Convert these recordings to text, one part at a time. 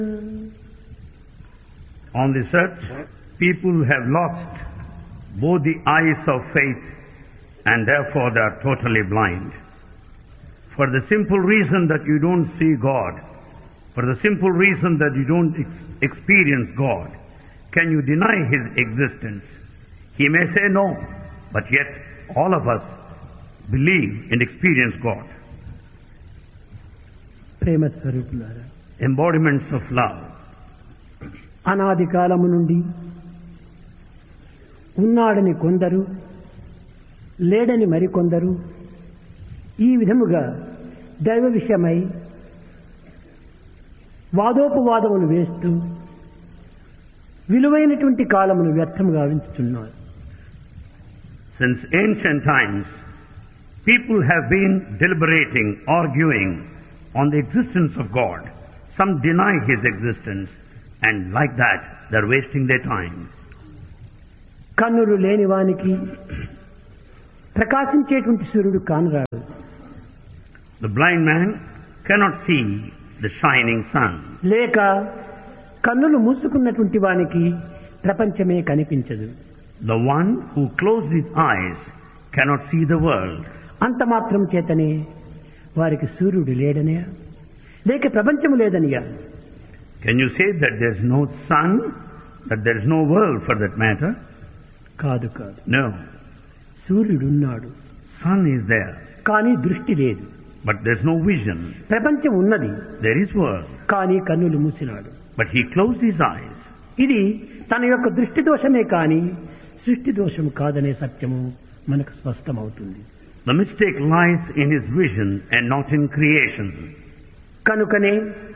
On this earth, people have lost both the eyes of faith and therefore they are totally blind. For the simple reason that you don't see God, for the simple reason that you don't ex- experience God, can you deny His existence? He may say no, but yet all of us believe and experience God. ప్రేమ స్వరూపులారా Embodiments of love. అనాది కాలము నుండి ఉన్నాడని కొందరు లేడని మరికొందరు ఈ విధముగా దైవ విషయమై వాదోపవాదములు వేస్తూ విలువైనటువంటి కాలమును వ్యర్థము గావించుతున్నారు Since ancient times, people have been deliberating, arguing on the existence of God. Some deny His existence, and like that, they're wasting their time. కన్నులు లేని వానికి ప్రకాశించేటువంటి సూర్యుడు కానరాడు The blind man cannot see the shining sun. లేక కన్నులు మూసుకున్నటువంటి వానికి ప్రపంచమే కనిపించదు The one who closed his eyes cannot see the world. అంత మాత్రం చేతనే వారికి సూర్యుడు లేడనే లేక ప్రపంచము లేదనియా Can you say that there's no sun, that there's no world for that matter? కాదు కాదు No. సూర్యుడున్నాడు Sun is there, కానీ దృష్టి లేదు but there's no vision. ప్రపంచం ఉన్నది There is world, కానీ కన్నులు మూసినాడు but he closed his eyes. ఇది తన యొక్క దృష్టి దోషమే కాని సృష్టి దోషము కాదనే సత్యము మనకు స్పష్టమవుతుంది The mistake lies in his vision and not in creation. కనుకనే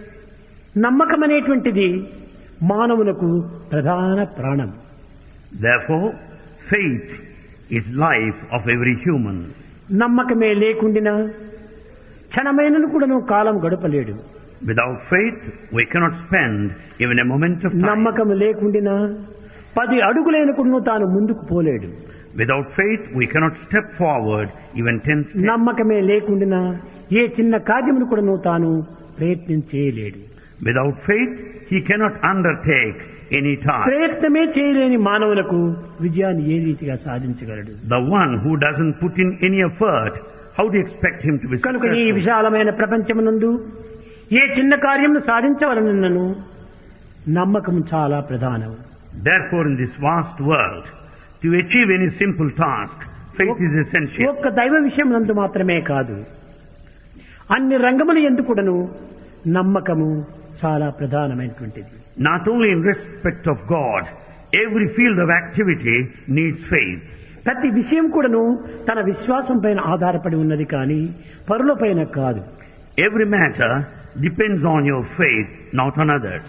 నమ్మకం అనేటువంటిది మానవులకు ప్రధాన ప్రాణం Therefore, faith is life of every human. నమ్మకమే లేకుండినా క్షణమైనను కూడాను కాలం గడపలేడు Without faith, we cannot spend even a moment of time. నమ్మకం లేకుండినా పది అడుగులైన కూడాను తాను ముందుకు పోలేడు Without faith, we cannot step forward even ten steps. నమ్మకమే లేకుండినా ఏ చిన్న కార్యమును కూడాను తాను ప్రయత్నం చేయలేడు Without faith, he cannot undertake any task. ప్రయత్నమే చేయలేని మానవులకు విజయాన్ని ఏ రీతిగా సాధించగలడు The one who doesn't put in any effort, how do you expect him to be కనుక ఈ successful? విశాలమైన ప్రపంచమునందు ఏ చిన్న కార్యమును సాధించవలనను నమ్మకం చాలా ప్రధానం Therefore, in this vast world, to achieve any simple task, faith is essential. ఒక్క దైవ విషయం నందు మాత్రమే కాదు అన్ని రంగములు ఎందుకుడను నమ్మకము చాలా ప్రధానమైనటువంటిది Not only in respect of God, every field of activity needs faith. ప్రతి విషయం కూడాను తన విశ్వాసం పైన ఆధారపడి ఉన్నది కానీ పరులపైన కాదు Every matter depends on your faith, not on others.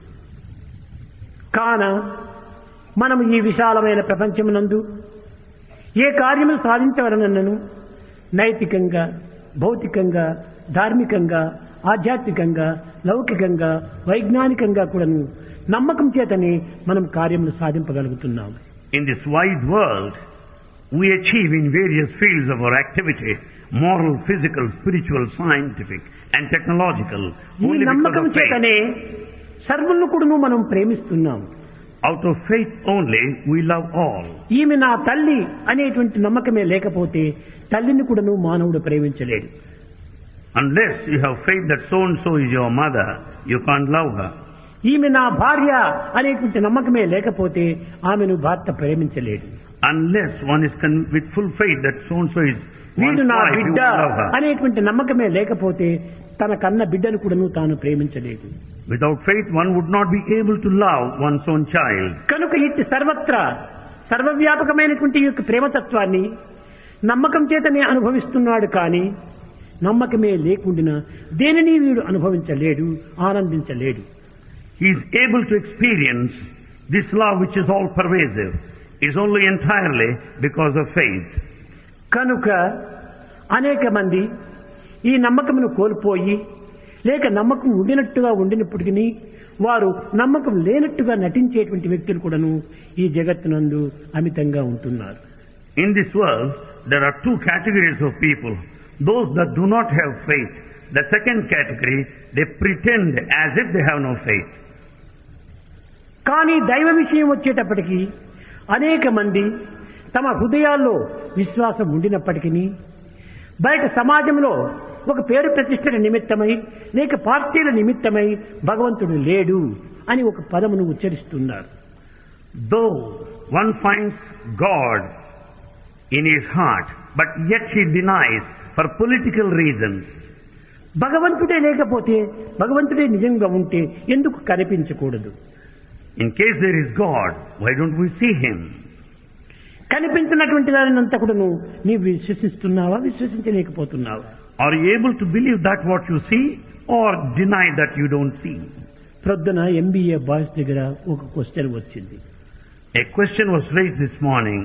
కాన మనం ఈ విశాలమైన ప్రపంచమునందు ఏ కార్యము సాధించవలనను నైతికంగా భౌతికంగా ధార్మికంగా ఆధ్యాత్మికంగా లౌకికంగా వైజ్ఞానికంగా కూడాను నమ్మకం చేతనే మనం కార్యములు సాధింపగలుగుతున్నాం In this wide world, we achieve in various fields of our activity, moral, physical, spiritual, scientific, and technological, ఈ only because నమ్మకం of faith. చేతనే సర్వులను కూడాను మనం ప్రేమిస్తున్నాం Out of faith only, we love all. ఈమె నా తల్లి అనేటువంటి నమ్మకమే లేకపోతే తల్లిని కూడాను మానవుడు ప్రేమించలేడు Unless you have faith that so and so is your mother, you can't love her. ఈమె నా భార్య అనేటువంటి నమ్మకమే లేకపోతే ఆమెను భర్త ప్రేమించలేడు Unless one is con- with full faith that so and so is one's వీడు నా wife, you బిడ్డ will love her. అనేటువంటి నమ్మకమే లేకపోతే తన కన్న బిడ్డను కూడాను తాను ప్రేమించలేదు Without faith, one would not be able to love one's own child. కనుక ఇట్టి సర్వత్రా సర్వవ్యాపకమైనటువంటి ఈ యొక్క ప్రేమతత్వాన్ని నమ్మకం చేతనే అనుభవిస్తున్నాడు కానీ నమ్మకమే లేకుండా దేనిని వీడు అనుభవించలేడు ఆనందించలేడు He is able to experience this love which is all pervasive is only entirely because of faith. కనుక అనేక మంది ఈ నమ్మకమును కోల్పోయి లేక నమ్మకం ఉండినట్టుగా ఉండినప్పటికీ వారు నమ్మకం లేనట్టుగా నటించేటువంటి వ్యక్తులు కూడాను ఈ జగత్తునందు అమితంగా ఉంటున్నారు In this world, there are two categories of people. Those that do not have faith, The second category, they pretend as if they have no faith. కానీ దైవ విషయం వచ్చేటప్పటికి అనేక మంది తమ హృదయాల్లో విశ్వాసం ఉండినప్పటికీ బయట సమాజంలో ఒక పేరు ప్రతిష్టల నిమిత్తమై లేక పార్టీల నిమిత్తమై భగవంతుడు లేడు అని ఒక పదమును ఉచ్చరిస్తున్నారు Though one finds God in his heart, but yet he denies for political reasons. భగవంతుడే లేకపోతే భగవంతుడే నిజంగా ఉంటే ఎందుకు కనిపించకూడదు In case there is God, why don't we see him? కనిపించినటువంటి దానినంతా కూడాను నీవు విశ్వసిస్తున్నావా విశ్వసించలేకపోతున్నావా Are you able to believe that what you see or deny that you don't see? ప్రొద్దున ఎంబీఏ బాయ్స్ దగ్గర ఒక క్వశ్చన్ వచ్చింది A question was raised this morning.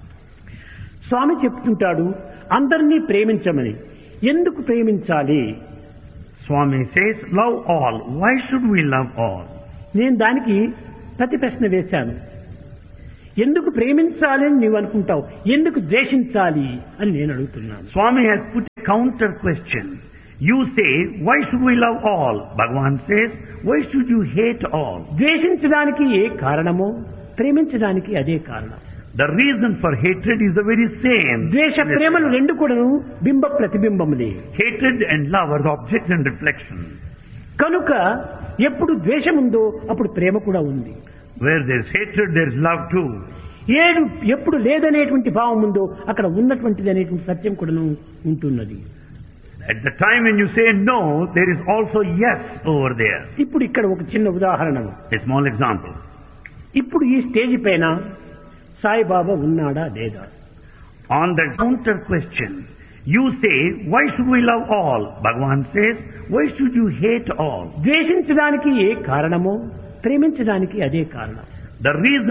స్వామి చెప్తుంటాడు అందరినీ ప్రేమించమని ఎందుకు ప్రేమించాలి Swami says, love all. Why should we love all? నేను దానికి ప్రతి ప్రశ్న వేశాను ఎందుకు ప్రేమించాలి అని నీవు అనుకుంటావు ఎందుకు ద్వేషించాలి అని నేను అడుగుతున్నాను Swami has put a counter question. You say, why should we love all? Bhagavan says, why should you hate all? ద్వేషించడానికి ఏ కారణమో ప్రేమించడానికి అదే కారణం The reason for hatred is the very same. ద్వేష ప్రేమలు రెండు కూడాను బింబ ప్రతిబింబములే Hatred and love are the object and reflection. కనుక ఎప్పుడు ద్వేషం ఉందో అప్పుడు ప్రేమ కూడా ఉంది Where there is hatred, there is love too. ఏడు ఎప్పుడు లేదనేటువంటి భావం ఉందో అక్కడ ఉన్నటువంటిది అనేటువంటి సత్యం కూడాను ఉంటున్నది At the time when you say no, there is also yes over there. ఇప్పుడు ఇక్కడ ఒక చిన్న ఉదాహరణ A small example. ఇప్పుడు ఈ స్టేజ్ పైన సాయిబాబా ఉన్నాడా లేదా On the counter question, you say, why should we love all? Bhagavan says, why should you hate all? ద్వేషించడానికి ఏ కారణమో ప్రేమించడానికి అదే కారణం The reason